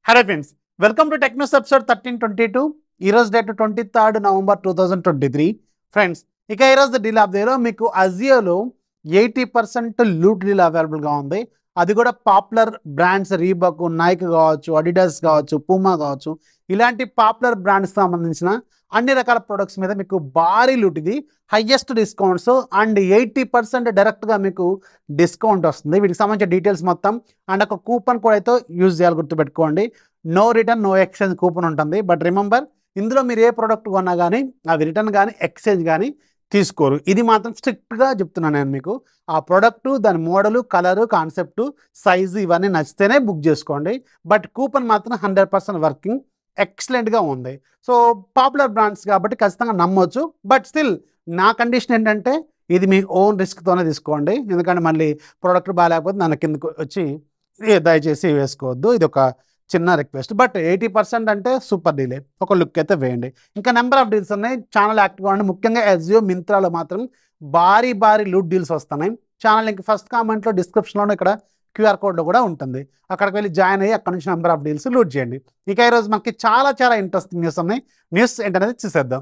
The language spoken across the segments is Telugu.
hello friends welcome to Technos episode thirteen twenty two ఈరోజు date twenty third November two thousand twenty three friends ఇక ఈరోజు డీల్ ఆఫ్ దేలో మీకు అజియోలో ఎయిటీ పర్సెంట్ లూట్ డీల్ అవైలబుల్గా ఉంది అది కూడా పాపులర్ బ్రాండ్స్ రీబాక్ నైక్ కావచ్చు అడిడాస్ కావచ్చు పూమా కావచ్చు ఇలాంటి పాపులర్ బ్రాండ్స్ సంబంధించిన అన్ని రకాల ప్రొడక్ట్స్ మీద మీకు భారీ లూట్ ఇది highest discounts and eighty percent డైరెక్ట్గా మీకు డిస్కౌంట్ వస్తుంది వీటికి సంబంధించిన డీటెయిల్స్ మొత్తం అండ్ ఒక కూపన్ కూడా అయితే యూజ్ చేయాలి గుర్తుపెట్టుకోండి no return no exchange coupon ఉంటుంది బట్ రిమెంబర్ ఇందులో మీరు ఏ ప్రోడక్ట్ కొన్నా కానీ అవి రిటర్న్ కానీ ఎక్స్చేంజ్ కానీ తీసుకోరు ఇది మాత్రం స్ట్రిక్ట్గా చెప్తున్నాను నేను మీకు ఆ ప్రోడక్ట్ దాని మోడలు కలరు కాన్సెప్ట్ సైజు ఇవన్నీ నచ్చితేనే బుక్ చేసుకోండి బట్ కూపన్ మాత్రం హండ్రెడ్ పర్సెంట్ వర్కింగ్ ఎక్సలెంట్గా ఉంది సో పాపులర్ బ్రాండ్స్ కాబట్టి ఖచ్చితంగా నమ్మొచ్చు బట్ స్టిల్ నా కండిషన్ ఏంటంటే ఇది మీ ఓన్ రిస్క్తోనే తీసుకోండి ఎందుకంటే మళ్ళీ ప్రోడక్ట్ బాగాలేకపోతే నన్ను కిందకు వచ్చి "ఏ, దయచేసి వేసుకోవద్దు ఇది ఒక చిన్న రిక్వెస్ట్ బట్ ఎయిటీ పర్సెంట్ అంటే సూపర్ డీలే ఒక లుక్ అయితే వేయండి ఇంకా నెంబర్ ఆఫ్ డీల్స్ ఉన్నాయి ఛానల్ యాక్టివ్గా ఉండి ముఖ్యంగా ఎస్జియో మింత్రాలో మాత్రం భారీ భారీ లూట్ డీల్స్ వస్తున్నాయి ఛానల్ లింక్ ఫస్ట్ కామెంట్లో డిస్క్రిప్షన్లో ఇక్కడ క్యూఆర్ కోడ్లో కూడా ఉంటుంది అక్కడికి వెళ్ళి జాయిన్ అయ్యి అక్కడ నుంచి నెంబర్ ఆఫ్ డీల్స్ లూట్ చేయండి ఇక ఈరోజు మనకి చాలా చాలా ఇంట్రెస్టింగ్ న్యూస్ ఉన్నాయి న్యూస్ ఏంటనేది చూసేద్దాం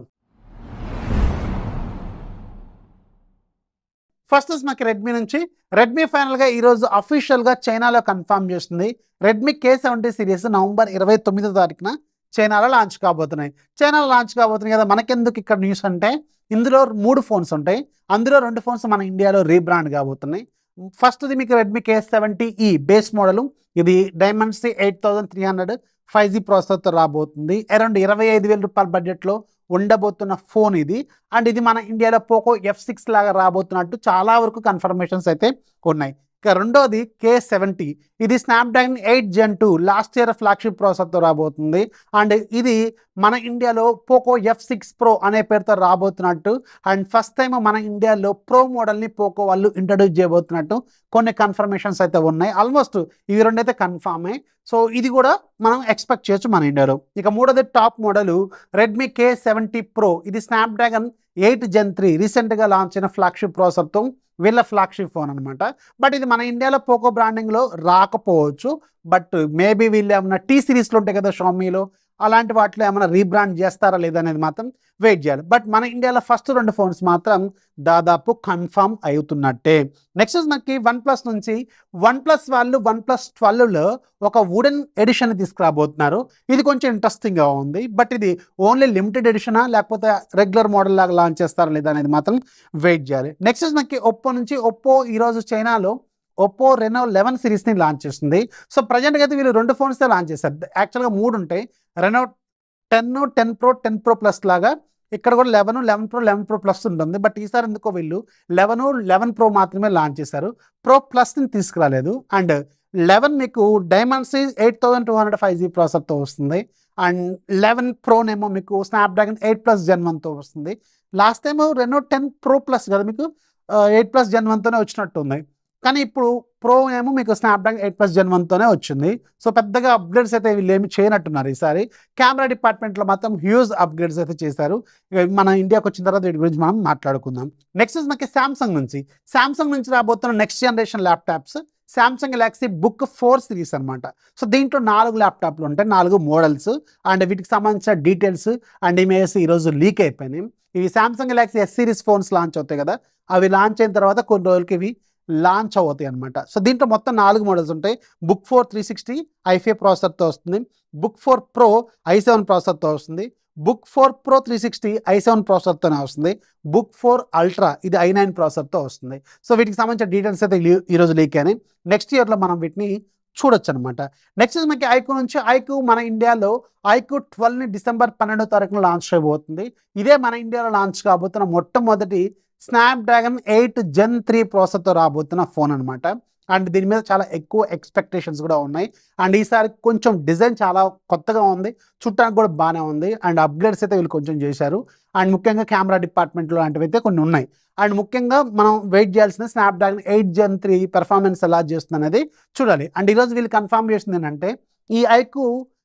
ఫస్ట్ మనకి రెడ్మీ నుంచి రెడ్మీ ఫైనల్గా ఈరోజు అఫీషియల్గా చైనాలో కన్ఫర్మ్ చేస్తుంది Redmi K seventy series November ఇరవై తొమ్మిదో తారీఖున చైనాలో లాంచ్ కాబోతున్నాయి చైనాలో లాంచ్ కాబోతున్నాయి కదా మనకెందుకు ఇక్కడ న్యూస్ అంటే ఇందులో మూడు ఫోన్స్ ఉంటాయి అందులో రెండు ఫోన్స్ మన ఇండియాలో రీబ్రాండ్ కాబోతున్నాయి ఫస్ట్ది మీకు రెడ్మీ కే సెవెంటీ ఈ బేస్ మోడల్ ఇది Dimensity eight thousand three hundred five G ప్రాసెసర్తో రాబోతుంది అరౌండ్ ఇరవై ఐదు వేల రూపాయల బడ్జెట్లో ఉండబోతున్న ఫోన్ ఇది అండ్ ఇది మన ఇండియాలో పోకో ఎఫ్ సిక్స్ లాగా రాబోతున్నట్టు చాలా వరకు కన్ఫర్మేషన్స్ అయితే ఉన్నాయి ఇక రెండోది కే సెవెంటీ ఇది Snapdragon eight gen two last year flagship ప్రాసెసర్తో రాబోతుంది అండ్ ఇది మన ఇండియాలో పోకో ఎఫ్ సిక్స్ ప్రో అనే పేరుతో రాబోతున్నట్టు అండ్ ఫస్ట్ టైం మన ఇండియాలో ప్రో మోడల్ని పోకో వాళ్ళు ఇంట్రడ్యూస్ చేయబోతున్నట్టు కొన్ని కన్ఫర్మేషన్స్ అయితే ఉన్నాయి ఆల్మోస్ట్ ఇవి రెండు అయితే కన్ఫామే సో ఇది కూడా మనం ఎక్స్పెక్ట్ చేయొచ్చు మన ఇండియాలో ఇక మూడోది top model Redmi K seventy pro ఇది స్నాప్డ్రాగన్ ఎయిట్ జెన్ త్రీ రీసెంట్గా లాంచ్ అయిన ఫ్లాగ్షిప్ ప్రాసెసర్తో వీళ్ళ ఫ్లాగ్షిప్ ఫోన్ అనమాట బట్ ఇది మన ఇండియాలో పోకో బ్రాండింగ్లో రాకపోవచ్చు బట్ మేబీ వీళ్ళు ఏమైనా టీ సిరీస్లో ఉంటాయి కదా షామీలో అలాంటి వాటిలో ఏమైనా రీబ్రాండ్ చేస్తారా లేదా అనేది మాత్రం వెయిట్ చేయాలి బట్ మన ఇండియాలో ఫస్ట్ రెండు ఫోన్స్ మాత్రం దాదాపు కన్ఫామ్ అవుతున్నట్టే నెక్స్ట్ మనకి వన్ ప్లస్ నుంచి వన్ ప్లస్ వాళ్ళు వన్ ప్లస్ ట్వెల్వ్లో ఒక వుడెన్ ఎడిషన్ తీసుకురాబోతున్నారు ఇది కొంచెం ఇంట్రెస్టింగ్గా ఉంది బట్ ఇది ఓన్లీ లిమిటెడ్ ఎడిషనా లేకపోతే రెగ్యులర్ మోడల్ లాగా లాంచ్ చేస్తారా లేదా అనేది మాత్రం వెయిట్ చేయాలి నెక్స్ట్ మనకి ఒప్పో నుంచి ఒప్పో ఈరోజు చైనాలో ఒప్పో రెనో లెవెన్ సిరీస్ని లాంచ్ చేస్తుంది సో ప్రజెంట్గా అయితే వీళ్ళు రెండు ఫోన్స్ లాంచ్ చేశారు యాక్చువల్గా మూడు ఉంటాయి Reno ten ten pro ten pro plus లాగా ఇక్కడ కూడా eleven eleven pro eleven pro plus ఉంటుంది బట్ ఈసారి ఎందుకో వీళ్ళు లెవెన్ లెవెన్ ప్రో మాత్రమే లాంచ్ చేశారు ప్రో ప్లస్ని తీసుకురాలేదు అండ్ లెవెన్ మీకు Dimensity eight thousand two hundred five G ప్రాసెసర్తో వస్తుంది అండ్ లెవెన్ ప్రోనేమో మీకు స్నాప్డ్రాగన్ ఎయిట్ ప్లస్ జెన్ వన్తో వస్తుంది last time Reno ten pro plus కదా మీకు ఎయిట్ ప్లస్ జెన్ వన్తోనే వచ్చినట్టు ఉంది కానీ ఇప్పుడు ప్రో ఏమో మీకు స్నాప్డ్రాగన్ ఎయిట్ ప్లస్ జెన్ వన్తోనే వచ్చింది సో పెద్దగా అప్గ్రేడ్స్ అయితే వీళ్ళు ఏమి చేయనట్టున్నారు ఈసారి కెమెరా డిపార్ట్మెంట్లో మాత్రం హ్యూజ్ అప్గ్రేడ్స్ అయితే చేశారు ఇక మన ఇండియాకి వచ్చిన తర్వాత వీటి గురించి మనం మాట్లాడుకుందాం నెక్స్ట్ మనకి శాంసంగ్ నుంచి శాంసంగ్ నుంచి రాబోతున్న next generation laptops Samsung Galaxy Book four series అనమాట సో దీంట్లో నాలుగు ల్యాప్టాప్లు ఉంటాయి నాలుగు మోడల్స్ అండ్ వీటికి సంబంధించిన డీటెయిల్స్ అండ్ ఇమేజెస్ ఈరోజు లీక్ అయిపోయినాయి ఇవి Samsung Galaxy S series phones launch అవుతాయి కదా అవి లాంచ్ అయిన తర్వాత కొన్ని రోజులకి ఇవి లాంచ్ అవుతాయి అనమాట సో దీంట్లో మొత్తం నాలుగు మోడల్స్ ఉంటాయి book four three sixty i five ప్రాసెసర్తో వస్తుంది book four pro i seven ప్రాసెసర్తో వస్తుంది book four pro three sixty i seven ప్రాసెసర్తోనే వస్తుంది బుక్ ఫోర్ అల్ట్రా ఇది ఐ నైన్ ప్రాసెసర్తో వస్తుంది సో వీటికి సంబంధించిన డీటెయిల్స్ అయితే లీ- ఈరోజు లీక్ అయినాయి నెక్స్ట్ ఇయర్లో మనం వీటిని చూడొచ్చు అనమాట నెక్స్ట్ మనకి ఐకు నుంచి ఐకు మన ఇండియాలో ఐకు ట్వెల్వ్ని డిసెంబర్ పన్నెండో తారీఖున లాంచ్ చేయబోతుంది ఇదే మన ఇండియాలో లాంచ్ కాబోతున్న మొట్టమొదటి స్నాప్డ్రాగన్ ఎయిట్ జెన్ త్రీ ప్రాసెసర్తో రాబోతున్న ఫోన్ అనమాట అండ్ దీని మీద చాలా ఎక్కువ ఎక్స్పెక్టేషన్స్ కూడా ఉన్నాయి అండ్ ఈసారి కొంచెం డిజైన్ చాలా కొత్తగా ఉంది చుట్టానికి కూడా బాగానే ఉంది అండ్ అప్గ్రేడ్స్ అయితే వీళ్ళు కొంచెం చేశారు అండ్ ముఖ్యంగా కెమెరా డిపార్ట్మెంట్లో లాంటివి అయితే కొన్ని ఉన్నాయి అండ్ ముఖ్యంగా మనం వెయిట్ చేయాల్సిన Snapdragon eight gen three performance ఎలా చేస్తుంది అనేది చూడాలి అండ్ ఈరోజు వీళ్ళు కన్ఫర్మ్ చేసింది ఏంటంటే ఈ ఐకు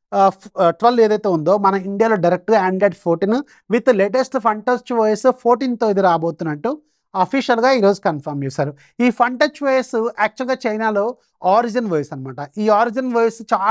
ట్వెల్వ్ ఏదైతే ఉందో మన ఇండియాలో డైరెక్ట్గా Android fourteen with latest Funtouch OS ఫోర్టీన్తో ఇది రాబోతున్నట్టు అఫీషియల్గా ఈరోజు కన్ఫర్మ్ చేశారు ఈ ఫన్ టచ్ వాయిస్ యాక్చువల్గా చైనాలో ఆరిజిన్ వాయిస్ అనమాట ఈ ఆరిజిన్ వాయిస్ చాలా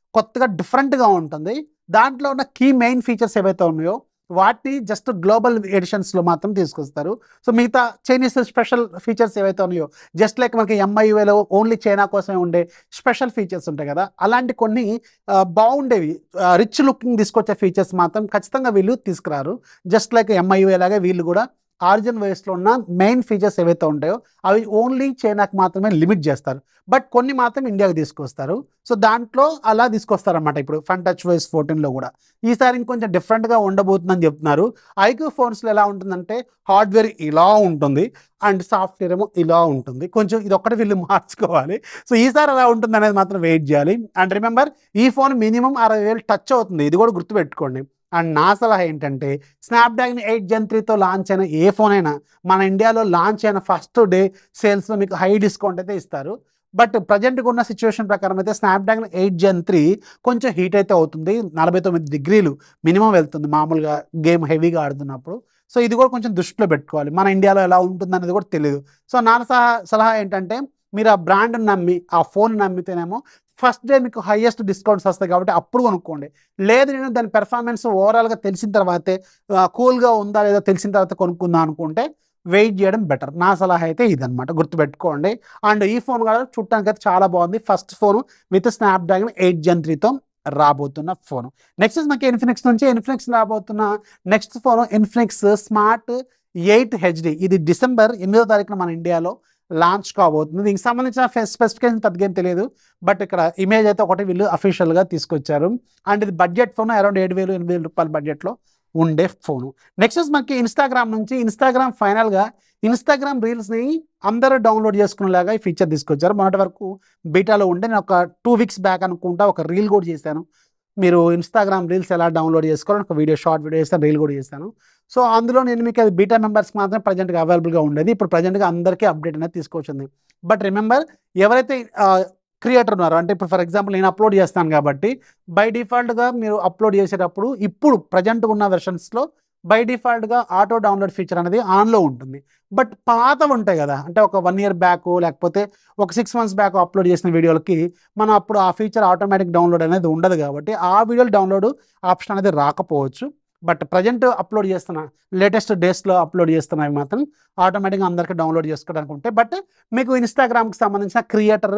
కొత్తగా డిఫరెంట్గా ఉంటుంది దాంట్లో ఉన్న కీ మెయిన్ ఫీచర్స్ ఏవైతే ఉన్నాయో వాటిని జస్ట్ గ్లోబల్ ఎడిషన్స్లో మాత్రం తీసుకొస్తారు సో మిగతా చైనీస్ స్పెషల్ ఫీచర్స్ ఏవైతే ఉన్నాయో జస్ట్ లైక్ మనకి ఎంఐయుఏలో ఓన్లీ చైనా కోసమే ఉండే స్పెషల్ ఫీచర్స్ ఉంటాయి కదా అలాంటి కొన్ని ఆ, బాగుండేవి రిచ్ లుకింగ్ తీసుకొచ్చే ఫీచర్స్ మాత్రం ఖచ్చితంగా వీళ్ళు తీసుకురారు జస్ట్ లైక్ ఎంఐయుఏ లాగా వీళ్ళు కూడా ఆరిజిన్ వేస్లో ఉన్న మెయిన్ ఫీచర్స్ ఏవైతే ఉంటాయో అవి ఓన్లీ చైనాకి మాత్రమే లిమిట్ చేస్తారు బట్ కొన్ని మాత్రం ఇండియాకి తీసుకొస్తారు సో దాంట్లో అలా తీసుకొస్తారన్నమాట ఇప్పుడు ఫన్ టచ్ వైస్ ఫోర్టీన్లో కూడా ఈసారి ఇంకొంచెం డిఫరెంట్గా ఉండబోతుందని చెప్తున్నారు ఐక్యూ ఫోన్స్లో ఎలా ఉంటుందంటే హార్డ్వేర్ ఇలా ఉంటుంది అండ్ సాఫ్ట్వేర్ ఏమో ఇలా ఉంటుంది కొంచెం ఇది ఒక్కటి వీళ్ళు మార్చుకోవాలి సో ఈసారి ఎలా ఉంటుంది అనేది మాత్రం వెయిట్ చేయాలి అండ్ రిమెంబర్ ఈ ఫోన్ మినిమం అరవై వేలు టచ్ అవుతుంది ఇది కూడా గుర్తుపెట్టుకోండి అండ్ నా సలహా ఏంటంటే స్నాప్డ్రాగన్ ఎయిట్ జెన్ త్రీతో లాంచ్ అయిన ఏ ఫోన్ అయినా మన ఇండియాలో లాంచ్ అయిన ఫస్ట్ డే సేల్స్లో మీకు హై డిస్కౌంట్ అయితే ఇస్తారు బట్ ప్రజెంట్గా ఉన్న సిచ్యువేషన్ ప్రకారం అయితే స్నాప్డ్రాగన్ ఎయిట్ జెన్ త్రీ కొంచెం హీట్ అయితే అవుతుంది నలభై తొమ్మిది డిగ్రీలు మినిమం వెళ్తుంది మామూలుగా గేమ్ హెవీగా ఆడుతున్నప్పుడు సో ఇది కూడా కొంచెం దృష్టిలో పెట్టుకోవాలి మన ఇండియాలో ఎలా ఉంటుంది అనేది కూడా తెలియదు సో నా సలహా సలహా ఏంటంటే మీరు ఆ బ్రాండ్ నమ్మి ఆ ఫోన్ నమ్మితేనేమో ఫస్ట్ డే మీకు హైయెస్ట్ డిస్కౌంట్స్ వస్తాయి కాబట్టి అప్పుడు కొనుక్కోండి లేదు నేను దాని పెర్ఫార్మెన్స్ ఓవరాల్గా తెలిసిన తర్వాతే కూల్గా ఉందా లేదా తెలిసిన తర్వాత కొనుక్కుందాం అనుకుంటే వెయిట్ చేయడం బెటర్ నా సలహా అయితే ఇదనమాట గుర్తుపెట్టుకోండి అండ్ ఈ ఫోన్ కూడా చూడటానికి అయితే చాలా బాగుంది first phone with Snapdragon eight gen త్రీతో రాబోతున్న ఫోన్ నెక్స్ట్ మనకి ఇన్ఫినిక్స్ నుంచి ఇన్ఫినిక్స్ రాబోతున్న next phone Infinix smart eight HD ఇది డిసెంబర్ ఎనిమిదో తారీఖున మన ఇండియాలో లాంచ్ కాబోతుంది దీనికి సంబంధించిన స్పెసిఫికేషన్ పెద్దగా ఏం తెలియదు బట్ ఇక్కడ ఇమేజ్ అయితే ఒకటి వీళ్ళు అఫీషియల్గా తీసుకొచ్చారు అండ్ ఇది బడ్జెట్ ఫోన్ అరౌండ్ ఏడు వేలు ఎనిమిది వేల రూపాయల బడ్జెట్లో ఉండే ఫోను నెక్స్ట్ మనకి ఇన్స్టాగ్రామ్ నుంచి ఇన్స్టాగ్రామ్ ఫైనల్గా ఇన్స్టాగ్రామ్ రీల్స్ని అందరూ డౌన్లోడ్ చేసుకునేలాగా ఈ ఫీచర్ తీసుకొచ్చారు మొన్నటి వరకు బీటాలో ఉండే నేను ఒక టూ వీక్స్ బ్యాక్ అనుకుంటా ఒక రీల్ కూడా చేశాను మీరు ఇన్స్టాగ్రామ్ రీల్స్ ఎలా డౌన్లోడ్ చేసుకోవాలని ఒక వీడియో షార్ట్ వీడియో చేస్తాను రీల్ కూడా చేశాను సో అందులో నేను మీకు అది బీటా మెంబర్స్కి మాత్రం ప్రజెంట్గా అవైలబుల్గా ఉండేది ఇప్పుడు ప్రజెంట్గా అందరికీ అప్డేట్ అనేది తీసుకొచ్చింది బట్ రిమెంబర్ ఎవరైతే క్రియేటర్ ఉన్నారో అంటే ఇప్పుడు ఫర్ ఎగ్జాంపుల్ నేను అప్లోడ్ చేస్తాను కాబట్టి బై డిఫాల్ట్గా మీరు అప్లోడ్ చేసేటప్పుడు ఇప్పుడు ప్రజెంట్ ఉన్న వెర్షన్స్లో బై డిఫాల్ట్గా ఆటో డౌన్లోడ్ ఫీచర్ అనేది ఆన్లో ఉంటుంది బట్ పాతవి ఉంటాయి కదా అంటే ఒక వన్ ఇయర్ బ్యాక్ లేకపోతే ఒక సిక్స్ మంత్స్ బ్యాక్ అప్లోడ్ చేసిన వీడియోలకి మనం అప్పుడు ఆ ఫీచర్ ఆటోమేటిక్ డౌన్లోడ్ అనేది ఉండదు కాబట్టి ఆ వీడియోలు డౌన్లోడ్ ఆప్షన్ అనేది రాకపోవచ్చు బట్ ప్రజెంట్ అప్లోడ్ చేస్తున్న లేటెస్ట్ డేస్లో అప్లోడ్ చేస్తున్నవి మాత్రం ఆటోమేటిక్గా అందరికీ డౌన్లోడ్ చేసుకోవడానికి ఉంటాయి బట్ మీకు ఇన్స్టాగ్రామ్కి సంబంధించిన క్రియేటర్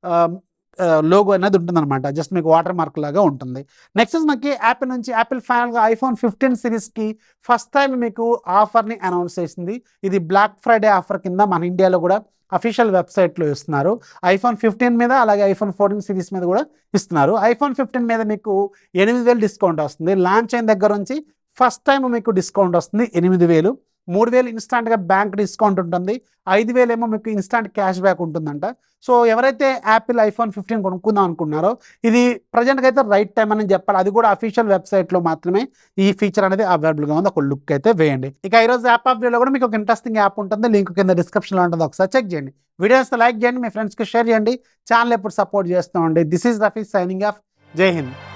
లోగో అనేది ఉంటుందన్నమాట జస్ట్ మీకు వాటర్ మార్క్ లాగా ఉంటుంది నెక్స్ట్ మనకి యాపిల్ నుంచి యాపిల్ ఫైనల్గా ఐఫోన్ ఫిఫ్టీన్ సిరీస్కి ఫస్ట్ టైం మీకు ఆఫర్ని అనౌన్స్ చేసింది ఇది బ్లాక్ ఫ్రైడే ఆఫర్ కింద మన ఇండియాలో కూడా అఫీషియల్ వెబ్సైట్లో ఇస్తున్నారు ఐఫోన్ ఫిఫ్టీన్ మీద అలాగే ఐఫోన్ ఫోర్టీన్ సిరీస్ మీద కూడా ఇస్తున్నారు ఐఫోన్ ఫిఫ్టీన్ మీద మీకు ఎనిమిది వేలు డిస్కౌంట్ వస్తుంది లాంచ్ అయిన దగ్గర నుంచి ఫస్ట్ టైం మీకు డిస్కౌంట్ వస్తుంది ఎనిమిది వేలు మూడు వేలు ఇన్స్టాంట్గా బ్యాంక్ డిస్కౌంట్ ఉంటుంది ఐదు వేలు ఏమో మీకు ఇన్స్టాంట్ క్యాష్ బ్యాక్ ఉంటుందంట సో ఎవరైతే యాపిల్ ఐఫోన్ ఫిఫ్టీన్ కొనుక్కుందాం అనుకున్నారో ఇది ప్రజెంట్గా అయితే రైట్ టైం అని చెప్పాలి అది కూడా అఫీషియల్ వెబ్సైట్లో మాత్రమే ఈ ఫీచర్ అనేది అవైలబుల్గా ఉంది ఒక లుక్ అయితే వేయండి ఇక ఈరోజు యాప్ ఆఫ్ వ్యూలో కూడా మీకు ఒక ఇంట్రెస్టింగ్ యాప్ ఉంటుంది లింక్ కింద డిస్క్రిప్షన్లో ఉంటుంది ఒకసారి చెక్ చేయండి వీడియోస్ లైక్ చేయండి మీ ఫ్రెండ్స్కి షేర్ చేయండి ఛానల్ ఎప్పుడు సపోర్ట్ చేస్తామండి this is Rafi signing off Jai Hind